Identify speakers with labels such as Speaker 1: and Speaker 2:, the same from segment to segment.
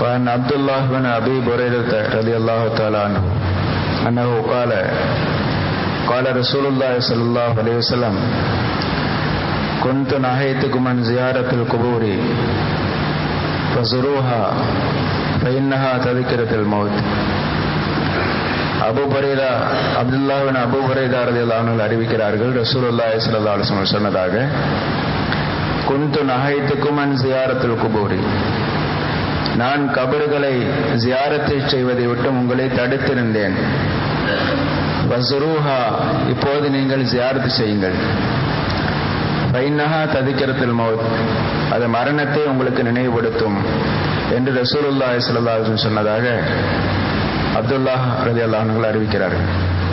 Speaker 1: وعن عبد الله بن أبي بريدة رضي الله تعالى عنه أنه قال قال رسول الله صلى الله عليه وسلم كنت نهيتكم عن زيارة القبور فزروها فإنها تذكرة الموت அபு பரேதா அப்துல்லாவின் அபு பரேதா ரதியல்லாமல் அறிவிக்கிறார்கள் ரசூலுல்லாஹி ஸல்லல்லாஹு அலைஹி வஸல்லம் சொன்னதாக குந்து நகைத்துக்கும் அன் ஜியாரத்துல் குபூரி நான் கபறுகளை ஜியாரத்தை செய்வதை விட்டு உங்களை தடுத்திருந்தேன் வசுரூஹா இப்போது நீங்கள் ஜியாரத்து செய்யுங்கள் பைனஹா ததிக்கிறத்தில் மவுத் அது மரணத்தை உங்களுக்கு நினைவுபடுத்தும் என்று ரசூலுல்லாஹி ஸல்லல்லாஹு அலைஹி வஸல்லம் சொன்னதாக அப்துல்லா ரதி அல்லாஹர்கள் அறிவிக்கிறார்கள்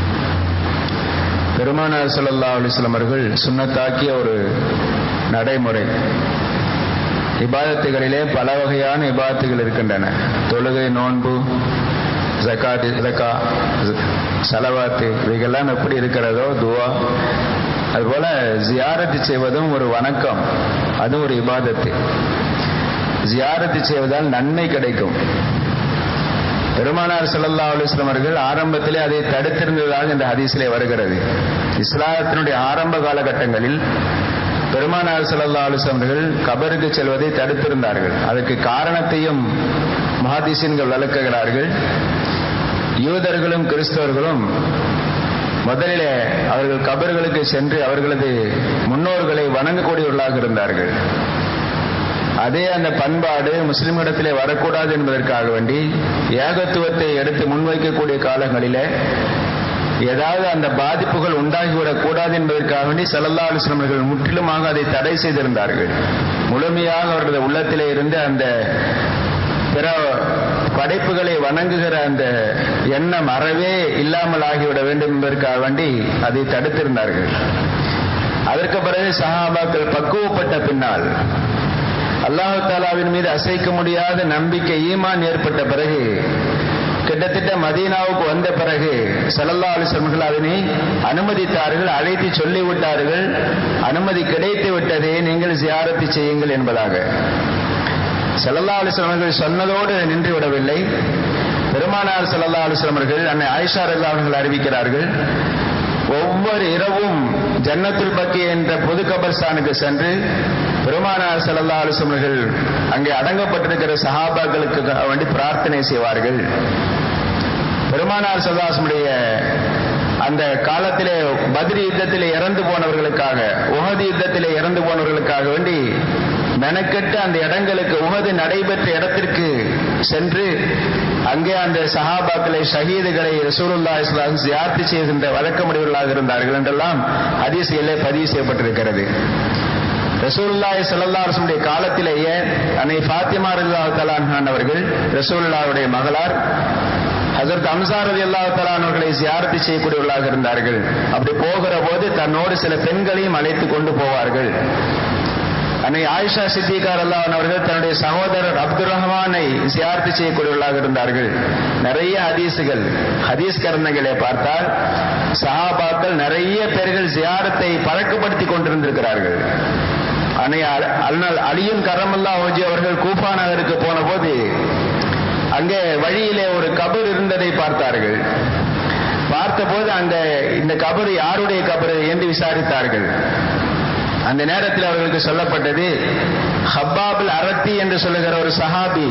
Speaker 1: பெருமானார் சல்லா அலிஸ்லாம் அவர்கள் சுண்ணத்தாக்கிய ஒரு நடைமுறை இபாதத்துகளிலே பல வகையான இபாதத்துகள் இருக்கின்றன தொழுகை நோன்பு ஜக்காத் ஜக்கா சலவாத்து இவைகள்லாம் எப்படி இருக்கிறதோ துவா அதுபோல ஜியாரத்து செய்வதும் ஒரு வணக்கம் அதுவும் ஒரு இபாதத்து ஜியாரத்து செய்வதால் நன்மை கிடைக்கும் பெருமானார் சல்லா அலுவலம் அவர்கள் ஆரம்பத்திலே அதை தடுத்திருந்ததாக இந்த ஹதீஸிலே வருகிறது இஸ்லாத்தினுடைய ஆரம்ப காலகட்டங்களில் பெருமானார் சல்லா அலுவலம் அவர்கள் கபருக்கு செல்வதை தடுத்திருந்தார்கள் அதற்கு காரணத்தையும் மகாதிசீன்கள் விளக்குகிறார்கள் யூதர்களும் கிறிஸ்தவர்களும் முதலிலே அவர்கள் கபர்களுக்கு சென்று அவர்களது முன்னோர்களை வணங்கக்கூடியவர்களாக இருந்தார்கள் அதே அந்த பண்பாடு முஸ்லிம்களிடத்திலே வரக்கூடாது என்பதற்காக வேண்டி ஏகத்துவத்தை எடுத்து முன்வைக்கக்கூடிய காலங்களிலே ஏதாவது அந்த பாதிப்புகள் உண்டாகிவிடக் கூடாது என்பதற்காக வேண்டி சல்லல்லா அலுவலமர்கள் முற்றிலுமாக அதை தடை செய்திருந்தார்கள் முழுமையாக அவர்களது உள்ளத்திலே இருந்து அந்த பிற படைப்புகளை வணங்குகிற அந்த எண்ணம் அறவே இல்லாமல் ஆகிவிட வேண்டும் என்பதற்காக வேண்டி அதை தடுத்திருந்தார்கள் அதற்கு பிறகு சஹாபாக்கள் பக்குவப்பட்ட பின்னால் அல்லாஹு தாலாவின் மீது அசைக்க முடியாத நம்பிக்கை ஈமான் ஏற்பட்ட பிறகு கிட்டத்தட்ட மதீனாவுக்கு வந்த பிறகு சல்லல்லா அலிஸ்லம்கள் அதனை அனுமதித்தார்கள் அழைத்து சொல்லிவிட்டார்கள் அனுமதி கிடைத்து விட்டதே நீங்கள் ஜியாரத்தை செய்யுங்கள் என்பதாக சல்லல்லா அலிஸ்லமர்கள் சொன்னதோடு நின்று விடவில்லை பெருமானார் சல்லல்லா அலிஸ்லமர்கள் அன்னை ஆயிஷா அல்லா அவர்கள் அறிவிக்கிறார்கள் ஒவ்வொரு இரவும் ஜன்னத்துல் பக்கி என்ற பொது கபர்ஸ்தானுக்கு சென்று பெருமானார் சல்லா அலுவலர்கள் அங்கே அடங்கப்பட்டிருக்கிற சஹாபாக்களுக்கு வேண்டி பிரார்த்தனை செய்வார்கள் பெருமானார் சல்லாசமுடைய அந்த காலத்திலே பதிரி யுத்தத்திலே இறந்து போனவர்களுக்காக உகது யுத்தத்திலே இறந்து போனவர்களுக்காக வேண்டி மெனக்கெட்டு அந்த இடங்களுக்கு உகது நடைபெற்ற இடத்திற்கு சென்று அங்கே அந்த சஹாபாக்களை ஷஹீதுகளை ரசூலுல்லா இஸ்லாம் ஜியார்த்தி செய்கின்ற வழக்கமுடையவர்களாக இருந்தார்கள் என்றெல்லாம் ஹதீசுகளே பதிவு செய்யப்பட்டிருக்கிறது ரசூல்லாய் சல்லாஹுடைய காலத்திலேயே அன்னை ஃபாத்திமா ரல்லா தலான் அவர்கள் ரசூல்லாவுடைய மகளார் ஹசரத் அம்சார் அலி அல்லா தலான் அவர்களை ஜியாரத்தி செய்யக்கூடியவர்களாக இருந்தார்கள் அப்படி போகிற போது தன்னோடு சில பெண்களையும் அழைத்து கொண்டு போவார்கள் அன்னை ஆயிஷா சித்திகார் அல்லாஹன் அவர்கள் தன்னுடைய சகோதரர் அப்துல் ரஹ்மானை சியார்த்தி செய்யக்கூடியவர்களாக இருந்தார்கள் நிறைய ஹதீஸுகள் ஹதீஸ் கருணைகளை பார்த்தால் சஹாபாக்கள் நிறைய பேர்கள் ஜியாரத்தை பழக்கப்படுத்தி கொண்டிருந்திருக்கிறார்கள் அன்னை அல்நாள் அலியும் கரமல்லா ஓஜி அவர்கள் கூஃபா நகருக்கு போன போது அங்கே வழியிலே ஒரு கபர் இருந்ததை பார்த்தார்கள் பார்த்தபோது அந்த இந்த கபர் யாருடைய கபர் என்று விசாரித்தார்கள் அந்த நேரத்தில் அவர்களுக்கு சொல்லப்பட்டது ஹப்பாபுல் அரத்தி என்று சொல்லுகிற ஒரு சஹாபி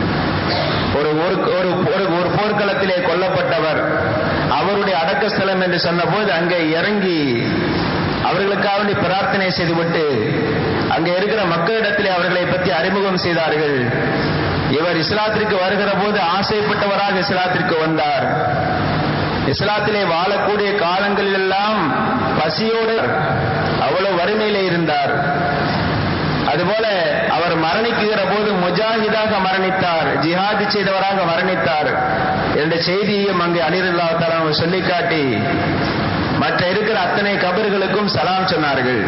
Speaker 1: ஒரு ஒரு ஒரு போர்க்களத்திலே கொல்லப்பட்டவர் அவருடைய அடக்கஸ்தலம் என்று சொன்னபோது அங்கே இறங்கி அவர்களுக்காக பிரார்த்தனை செய்துவிட்டு அங்கே இருக்கிற மக்களிடத்திலே அவர்களை பற்றி அறிமுகம் செய்தார்கள் இவர் இஸ்லாத்திற்கு வருகிற போது ஆசைப்பட்டவராக இஸ்லாத்திற்கு வந்தார் இஸ்லாத்திலே வாழக்கூடிய காலங்களில் எல்லாம் பசியோடு அவ்வளவு வறுமையிலே இருந்தார் அதுபோல அவர் மரணிக்குகிற போது முஜாஹிதாக மரணித்தார் ஜிஹாது செய்தவராக மரணித்தார் என்ற செய்தியையும் அங்கே அலிரல்லா தலா சொல்லி காட்டி மற்ற இருக்கிற அத்தனை கபர்களுக்கும் சலாம் சொன்னார்கள்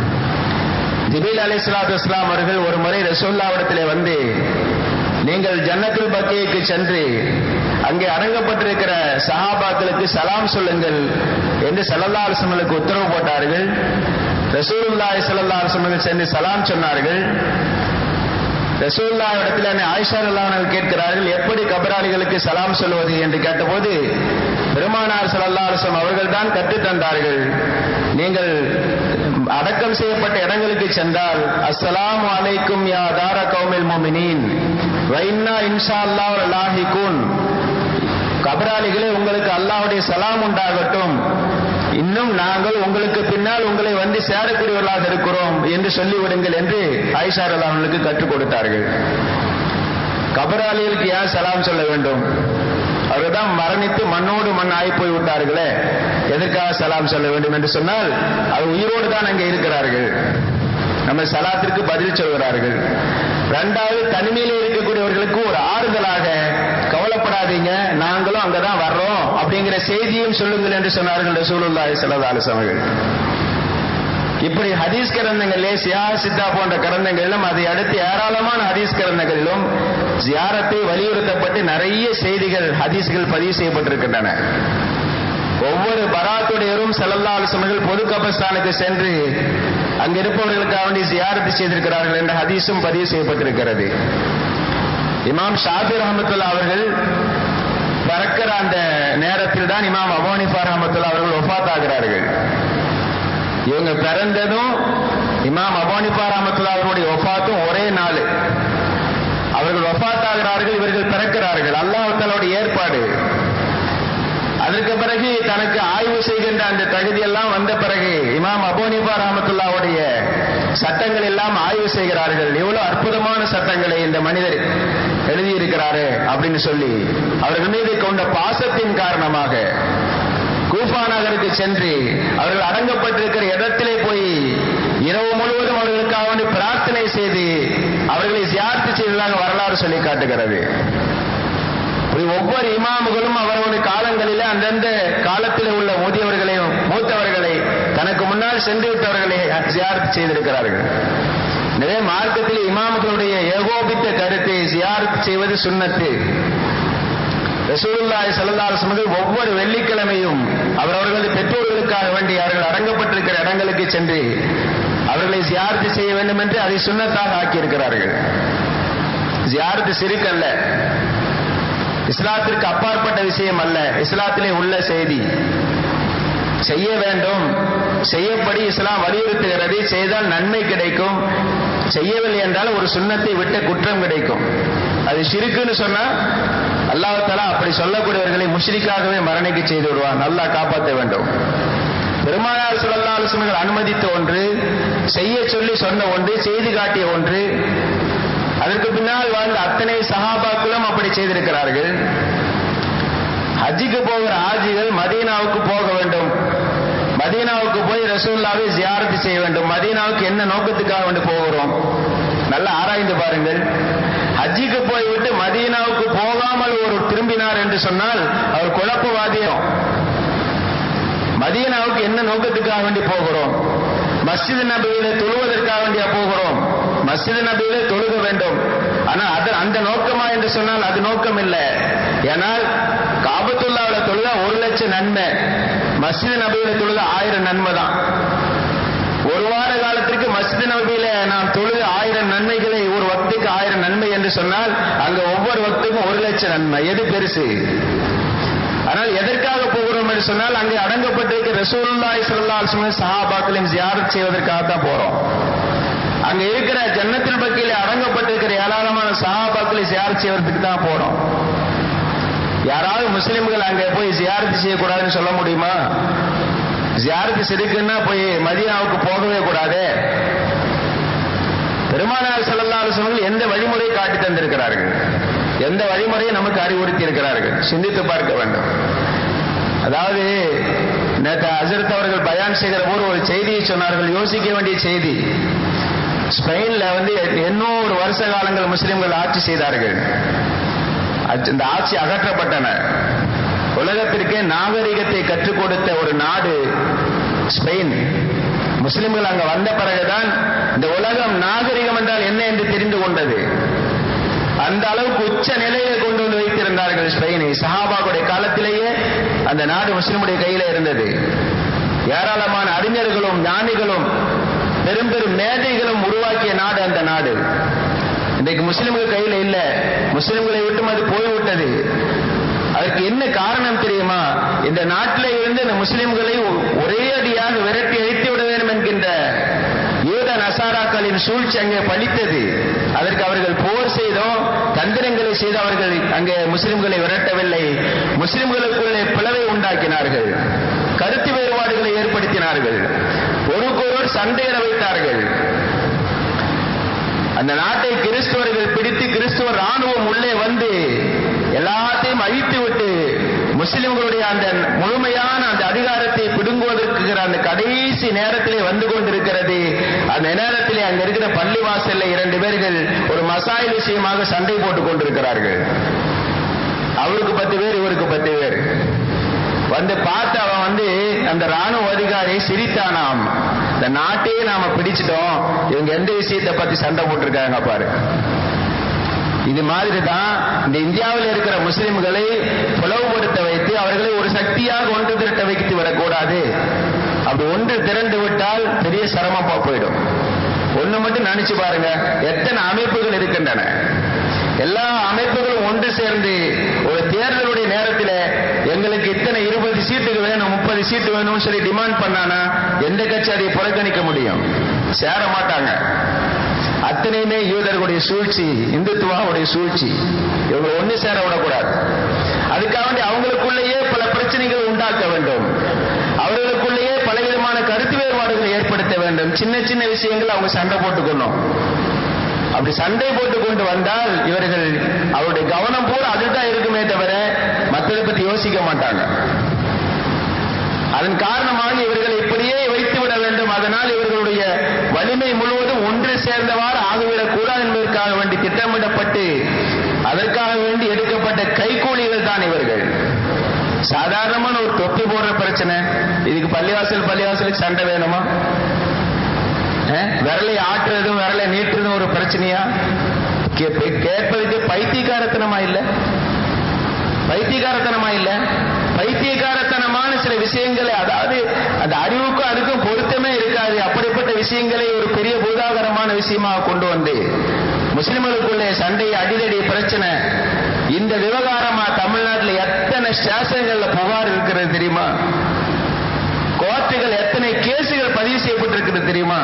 Speaker 1: ஜிபீல் அலி இஸ்லாத்து இஸ்லாம் அவர்கள் ஒரு முறை ரசோல்லாவிடத்திலே வந்து நீங்கள் ஜன்னத்துல் பக்கியக்கு சென்று அங்கே அடங்கப்பட்டிருக்கிற சஹாபாக்களுக்கு சலாம் சொல்லுங்கள் என்று சல்லல்லா அலுவலுக்கு உத்தரவு போட்டார்கள் ரசூலுல்லாய் சல்லா அலுவலர்கள் சென்று சலாம் சொன்னார்கள் ரசூல்லா இடத்துல ஆயிஷா அல்லாஹர்கள் கேட்கிறார்கள் எப்படி கபராளிகளுக்கு சலாம் சொல்வது என்று கேட்டபோது பெருமானார் சல்லா அலுவலம் அவர்கள் தான் கற்றுத் தந்தார்கள் நீங்கள் அடக்கம் செய்யப்பட்ட இடங்களுக்கு சென்றால் அஸ்ஸலாமு அலைக்கும் யா தார கௌமில் மோமினின் வைன்னா இன்ஷா அல்லாஹ் லாஹிகூன் கபராளிகளே உங்களுக்கு அல்லாஹ்வுடைய சலாம் உண்டாகட்டும் இன்னும் நாங்கள் உங்களுக்கு பின்னால் உங்களை வந்து சேரக்கூடியவர்களாக இருக்கிறோம் என்று சொல்லிவிடுங்கள் என்று ஆயிஷா அவர்களுக்கு கற்றுக் கொடுத்தார்கள் கபராளிகளுக்கு ஏன் சலாம் சொல்ல வேண்டும் அவர்கள் தான் மரணித்து மண்ணோடு மண் ஆகி போய் விட்டார்களே எதற்காக சலாம் சொல்ல வேண்டும் என்று சொன்னால் அவர் உயிரோடு தான் அங்கே இருக்கிறார்கள் நம்ம சலாத்திற்கு பதில் சொல்கிறார்கள் ரெண்டாவது தனிமையில் இருக்கக்கூடியவர்களுக்கு ஒரு ஆறுதலாக கவலைப்படாதீங்க நாங்களும் அங்கதான் வர்றோம் அப்படிங்கிற செய்தியும் சொல்லுங்கள் என்று சொன்னார்கள் ரசூலுல்லாஹி ஸல்லல்லாஹு அலைஹி அவர்கள் இப்படி ஹதீஸ் கிரந்தங்களிலே சியா சித்தா போன்ற கிரந்தங்களிலும் அதை அடுத்து ஏராளமான ஹதீஸ் கிரந்தங்களிலும் ஜியாரத்தை வலியுறுத்தப்பட்டு நிறைய செய்திகள் ஹதீஸ்கள் பதிவு செய்யப்பட்டிருக்கின்றன ஒவ்வொரு பராத்துடையரும் செல்லல்லா அலுவலர்கள் பொது கபஸ்தானுக்கு சென்று அங்க இருப்பவர்களுக்காக வேண்டி ஜியாரத்து செய்திருக்கிறார்கள் என்ற ஹதீஸும் பதிவு செய்யப்பட்டிருக்கிறது இமாம் ஷாபி ரஹமத்துல்லா அவர்கள் பறக்கிற அந்த நேரத்தில் தான் இமாம் அபோனிஃபா ரஹமத்துல்லா அவர்கள் ஒஃபாத் ஆகிறார்கள் இவங்க பிறந்ததும் இமாம் அபோனிஃபா ரஹமத்துல்லா அவர்களுடைய ஒஃபாத்தும் ஒரே நாள் அவர்கள் ஒஃபாத் ஆகிறார்கள் இவர்கள் பிறக்கிறார்கள் அல்லாஹாலுடைய ஏற்பாடு அதற்கு பிறகு தனக்கு ஆய்வு செய்கின்ற அந்த தகுதி எல்லாம் வந்த பிறகு இமாம் அபோனிபா ரஹமத்துல்லாவுடைய சட்டங்கள் எல்லாம் ஆய்வு செய்கிறார்கள் எவ்வளவு அற்புதமான சட்டங்களை இந்த மனிதர் எழுதியிருக்கிறாரு அப்படின்னு சொல்லி அவர்கள் மீது கொண்ட பாசத்தின் காரணமாக கூஃபா நகருக்கு சென்று அவர்கள் அடங்கப்பட்டிருக்கிற இடத்திலே போய் இரவு முழுவதும் அவர்களுக்காக வேண்டி பிரார்த்தனை செய்து அவர்களை சியார்த்து செய்ததாக வரலாறு சொல்லி காட்டுகிறது ஒவ்வொரு இமாமுகளும் அவர்களுடைய காலங்களில் அந்தந்த காலத்தில் உள்ள முதியவர்களையும் மூத்தவர்களை தனக்கு முன்னால் சென்று விட்டவர்களை சியார்த்து செய்திருக்கிறார்கள் எனவே மார்க்கத்தில் இமாமுகளுடைய ஏகோபித்த கருத்தை சியார்த்து செய்வது சுண்ணத்து ரசூலுல்லாஹி ஸல்லல்லாஹு அலைஹி வஸல்லம் ஒவ்வொரு வெள்ளிக்கிழமையும் அவரவர்களது பெற்றோர்களுக்காக வேண்டி அவர்கள் அடங்கப்பட்டிருக்கிற இடங்களுக்கு சென்று அவர்களை ஜியார்த்து செய்ய வேண்டும் என்று அதை சுண்ணத்தாக ஆக்கியிருக்கிறார்கள் ஜியார்த்து சிறுக்கல்ல இஸ்லாத்திற்கு அப்பாற்பட்ட விஷயம் அல்ல இஸ்லாத்திலே உள்ள செய்தி செய்ய வேண்டும் செய்யப்படி இஸ்லாம் வலியுறுத்துகிறது செய்தால் நன்மை கிடைக்கும் செய்யவில்லை என்றால் ஒரு சுண்ணத்தை விட்ட குற்றம் கிடைக்கும் அது சிறுக்குன்னு சொன்னா அல்லாஹாலா அப்படி சொல்லக்கூடியவர்களை முஷ்ரிக்காகவே மரணிக்க செய்து விடுவான் நல்லா காப்பாற்ற வேண்டும் பெருமானார் சுல்லா அலுவலர்கள் அனுமதித்த ஒன்று செய்ய சொல்லி சொன்ன ஒன்று செய்து காட்டிய ஒன்று அதற்கு பின்னால் வாழ்ந்த அத்தனை சகாபாக்களும் அப்படி செய்திருக்கிறார்கள் ஹஜ்ஜிக்கு போகிற ஆஜிகள் மதீனாவுக்கு போக வேண்டும் மதீனாவுக்கு போய் ரசூல்லாவை ஜியாரத்து செய்ய வேண்டும் மதீனாவுக்கு என்ன நோக்கத்துக்காக வேண்டி போகிறோம் நல்லா ஆராய்ந்து பாருங்கள் ஹஜ்ஜிக்கு போய்விட்டு மதீனாவுக்கு போகாமல் ஒரு திரும்பினார் என்று சொன்னால் அவர் குழப்பவாதியம் மதீனாவுக்கு என்ன நோக்கத்துக்காக வேண்டி போகிறோம் மஸ்ஜித் நபியில தொழுவதற்காக வேண்டியா போகிறோம் மஸ்ஜித் நபியில தொழுக வேண்டும் ஆனா அது அந்த நோக்கமா என்று சொன்னால் அது நோக்கம் இல்லை ஏனால் காபத்துல்லாவில தொழுதா ஒரு லட்சம் நன்மை மஸ்ஜித் நபியில தொழுத ஆயிரம் நன்மை தான் ஒரு வார காலத்திற்கு மஸ்ஜித் நபியில நாம் தொழுத ஆயிரம் நன்மைகளை ஒரு வக்துக்கு ஆயிரம் நன்மை என்று சொன்னால் அங்க ஒவ்வொரு வக்துக்கும் ஒரு லட்சம் நன்மை எது பெருசு ஆனால் எதற்காக போகிறோம் என்று சொன்னால் அங்கே அடங்கப்பட்டிருக்க ரசூலுல்லாஹி ஸல்லல்லாஹு அலைஹி வஸல்லம் சஹாபாக்களையும் ஜியாரத் செய்வதற்காக தான் போறோம் அங்க இருக்கிற ஜன்னத்தில் பக்கியில அடங்கப்பட்டிருக்கிற ஏராளமான சஹாபாக்களை ஜியாரத் செய்வதற்கு தான் போறோம் யாராவது முஸ்லிம்கள் அங்க போய் ஜியாரத்து செய்யக்கூடாதுன்னு சொல்ல முடியுமா ஜியாரத்து சிறுக்குன்னா போய் மதீனாவுக்கு போகவே கூடாது பெருமானார் ஸல்லல்லாஹு அலைஹி வஸல்லம் எந்த வழிமுறை காட்டி தந்திருக்கிறார்கள் எந்த வழிமுறையை நமக்கு அறிவுறுத்தி இருக்கிறார்கள் சிந்தித்து பார்க்க வேண்டும் அதாவது நேற்று அசரத் அவர்கள் பயான் செய்கிற போது ஒரு செய்தியை சொன்னார்கள் யோசிக்க வேண்டிய செய்தி ஸ்பெயின்ல வந்து எண்ணூறு வருஷ காலங்கள் முஸ்லிம்கள் ஆட்சி செய்தார்கள் இந்த ஆட்சி அகற்றப்பட்டன உலகத்திற்கே நாகரிகத்தை கற்றுக் கொடுத்த ஒரு நாடு ஸ்பெயின் முஸ்லிம்கள் அங்க வந்த பிறகுதான் இந்த உலகம் நாகரிகம் என்றால் என்ன என்று தெரிந்து கொண்டது அந்த அளவுக்கு உச்ச நிலையை கொண்டு வந்து வைத்திருந்தார்கள் ஸ்பெயினை சஹாபாவுடைய காலத்திலேயே அந்த நாடு முஸ்லிமுடைய கையில இருந்தது ஏராளமான அறிஞர்களும் ஞானிகளும் பெரும் பெரும் மேதைகளும் உருவாக்கிய நாடு அந்த நாடு இன்றைக்கு முஸ்லிம்கள் கையில இல்ல முஸ்லிம்களை விட்டும் அது போய்விட்டது அதற்கு என்ன காரணம் தெரியுமா இந்த நாட்டில இருந்து இந்த முஸ்லிம்களை ஒரே அடியாக விரட்டி அழித்து விட வேண்டும் என்கின்ற யூத நசாராக்களின் சூழ்ச்சி அங்கே பலித்தது அதற்கு அவர்கள் போர் செய்தோ தந்திரங்களை செய்து அவர்கள் அங்கே முஸ்லிம்களை விரட்டவில்லை முஸ்லிம்களுக்குள்ளே பிளவை உண்டாக்கினார்கள் கருத்து வேறுபாடுகளை ஏற்படுத்தினார்கள் ஒருவருக்கொருவர் சண்டையிட வைத்தார்கள் அந்த நாட்டை கிறிஸ்துவர்கள் பிடித்து கிறிஸ்துவ ராணுவம் உள்ளே வந்து எல்லாத்தையும் அழித்து விட்டு முஸ்லிம்களுடைய அந்த முழுமையான அந்த அதிகாரத்தை பிடுங்குவதற்கு அந்த கடைசி நேரத்திலே வந்து கொண்டிருக்கிறது அந்த நேரத்திலே அங்க இருக்கிற பள்ளி வாசல்ல இரண்டு பேர்கள் ஒரு மசாயில் விஷயமாக சண்டை போட்டுக் கொண்டிருக்கிறார்கள் அவருக்கு பத்து பேர் இவருக்கு பத்து பேர் வந்து பார்த்து அவன் வந்து அந்த ராணுவ அதிகாரி சிரித்தானாம் இந்த நாட்டையே நாம பிடிச்சிட்டோம் இவங்க எந்த விஷயத்தை பத்தி சண்டை போட்டிருக்காங்க பாரு இது மாதிரி தான் இந்த இந்தியாவில் இருக்கிற முஸ்லிம்களை பிளவுபடுத்த வைத்து அவர்களை ஒரு சக்தியாக ஒன்று திரட்ட வைத்து விடக்கூடாது அப்படி ஒன்று திரண்டு விட்டால் பெரிய சிரமமா போயிடும் ஒண்ணு மட்டும் நினைச்சு பாருங்க எத்தனை அமைப்புகள் இருக்கின்றன எல்லா அமைப்புகளும் ஒன்று சேர்ந்து ஒரு தேர்தலுடைய நேரத்தில் எங்களுக்கு இத்தனை இருபது சீட்டுக்கு வேணும் முப்பது சீட்டு வேணும்னு சொல்லி டிமாண்ட் பண்ணானா எந்த கட்சி அதை புறக்கணிக்க முடியும் சேர மாட்டாங்க அத்தனையுமே யூதர்களுடைய சூழ்ச்சி இந்துத்துவாவுடைய சூழ்ச்சி இவங்க ஒண்ணு சேர விடக்கூடாது அதுக்காக வேண்டி அவங்களுக்குள்ளேயே பல பிரச்சனைகள் உண்டாக்க வேண்டும் அவர்களுக்குள்ளேயே பலவிதமான கருத்து வேறுபாடுகளை ஏற்படுத்த வேண்டும் சின்ன சின்ன விஷயங்கள் அவங்க சண்டை போட்டுக்கணும் அப்படி சண்டை போட்டு கொண்டு வந்தால் இவர்கள் அவருடைய கவனம் பூரா அதுதான் இருக்குமே தவிர மற்றதை பத்தி யோசிக்க மாட்டாங்க அதன் காரணமாக இவர்களை இப்படியே வைத்து விட வேண்டும் அதனால் இவர்களுடைய வலிமை முழுவதும் ஒன்று சேர்ந்தவாறு ஆகிவிடக் கூடாது என்பதற்காக வேண்டி திட்டமிடப்பட்டு அதற்காக வேண்டி எடுக்கப்பட்ட கைகூலிகள் தான் இவர்கள் சாதாரணமான ஒரு தொப்பி போடுற பிரச்சனை இதுக்கு பள்ளிவாசல் பள்ளிவாசலுக்கு சண்டை வேணுமா விரலை ஆட்டுறதும் விரலை நீட்டுறதும் ஒரு பிரச்சனையா கேட்பதுக்கு பைத்தியக்காரத்தனமா இல்ல பைத்தியக்காரத்தனமா இல்ல பைத்தியக்காரத்தனமான சில விஷயங்களை அதாவது அந்த அறிவுக்கும் அதுக்கும் பொருத்தமே இருக்காது அப்படிப்பட்ட விஷயங்களை ஒரு பெரிய பூதாகரமான விஷயமாக கொண்டு வந்து முஸ்லிம்களுக்குள்ளே சண்டை அடிதடி பிரச்சனை இந்த விவகாரமா தமிழ்நாட்டில் எத்தனை ஸ்டேஷன்கள்ல புகார் இருக்கிறது தெரியுமா கோர்ட்டுகள் எத்தனை கேசுகள் பதிவு செய்யப்பட்டிருக்கிறது தெரியுமா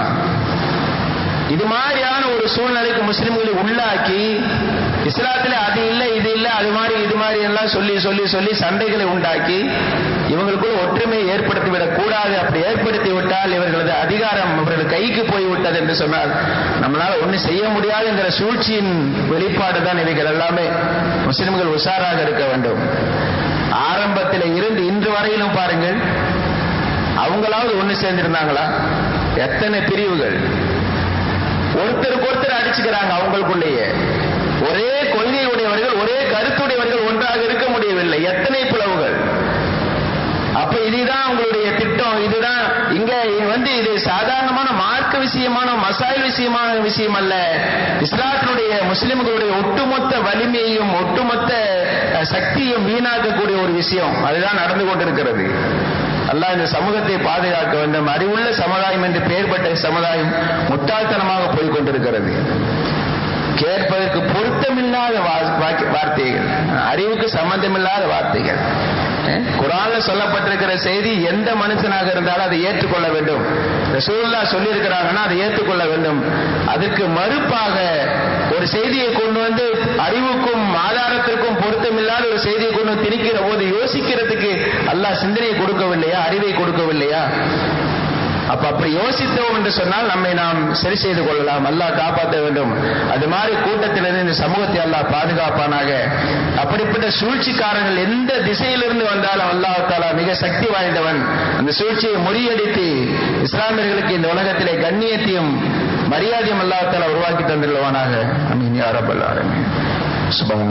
Speaker 1: இது மாதிரியான ஒரு சூழ்நிலைக்கு முஸ்லிம்களை உள்ளாக்கி இஸ்லாத்துல அது இல்லை இது இல்லை அது மாதிரி இது மாதிரி எல்லாம் சொல்லி சொல்லி சொல்லி சண்டைகளை உண்டாக்கி இவங்களுக்குள்ள ஒற்றுமை ஏற்படுத்திவிடக் கூடாது அப்படி ஏற்படுத்தி விட்டால் இவர்களது அதிகாரம் இவர்கள் கைக்கு போய்விட்டது என்று சொன்னால் நம்மளால ஒன்றும் செய்ய முடியாது என்கிற சூழ்ச்சியின் வெளிப்பாடு தான் இவைகள் எல்லாமே முஸ்லிம்கள் உஷாராக இருக்க வேண்டும் ஆரம்பத்தில் இருந்து இன்று வரையிலும் பாருங்கள் அவங்களாவது ஒண்ணு சேர்ந்திருந்தாங்களா எத்தனை பிரிவுகள் ஒருத்தருக்கு ஒருத்தர் அடிச்சுக்கிறாங்க அவங்களுக்குள்ளேயே ஒரே கொள்கையுடையவர்கள் ஒரே கருத்துடையவர்கள் ஒன்றாக இருக்க முடியவில்லை எத்தனை பிளவுகள் அப்ப இதுதான் உங்களுடைய திட்டம் இதுதான் இங்க வந்து இது சாதாரணமான மார்க்க விஷயமான மசாயில் விஷயமான விஷயம் அல்ல இஸ்லாத்தினுடைய முஸ்லிம்களுடைய ஒட்டுமொத்த வலிமையையும் ஒட்டுமொத்த சக்தியும் வீணாக்கக்கூடிய ஒரு விஷயம் அதுதான் நடந்து கொண்டிருக்கிறது அல்லாஹ் இந்த சமூகத்தை பாதுகாக்க வேண்டும் அறிவுள்ள சமுதாயம் என்று பெயர் பெற்ற சமுதாயம் முட்டாள்தனமாக போய் கொண்டிருக்கிறது கேட்பதற்கு பொருத்தமில்லாத வார்த்தைகள் அறிவுக்கு சம்பந்தமில்லாத வார்த்தைகள் குரான்ல சொல்லப்பட்டிருக்கிற செய்தி எந்த மனுஷனாக இருந்தாலும் அதை ஏற்றுக்கொள்ள வேண்டும் ரசூல்லா சொல்லி இருக்கிறாங்கன்னா அதை ஏற்றுக்கொள்ள வேண்டும் அதற்கு மறுப்பாக ஒரு செய்தியை கொண்டு வந்து அறிவுக்கும் ஆதாரத்திற்கும் பொருத்தமில்லாத ஒரு செய்தியை கொண்டு வந்து திணிக்கிற போது யோசிக்கிறதுக்கு அல்லாஹ் சிந்தனையை கொடுக்கவில்லையா அறிவை கொடுக்கவில்லையா அப்ப அப்படி யோசித்தோம் என்று சொன்னால் நம்மை நாம் சரி செய்து கொள்ளலாம் அல்லாஹ் காப்பாற்ற வேண்டும் அது மாதிரி கூட்டத்திலிருந்து இந்த சமூகத்தை அல்லாஹ் பாதுகாப்பானாக அப்படிப்பட்ட சூழ்ச்சிக்காரர்கள் எந்த திசையிலிருந்து வந்தாலும் அல்லாஹ் தாலா மிக சக்தி வாய்ந்தவன் அந்த சூழ்ச்சியை முறியடித்து இஸ்லாமியர்களுக்கு இந்த உலகத்திலே கண்ணியத்தையும் மரியாதையும் அல்லாஹ் தாலா உருவாக்கி தந்துள்ளவானாக அமீன் யாரபல் ஆரம்பி சுபம்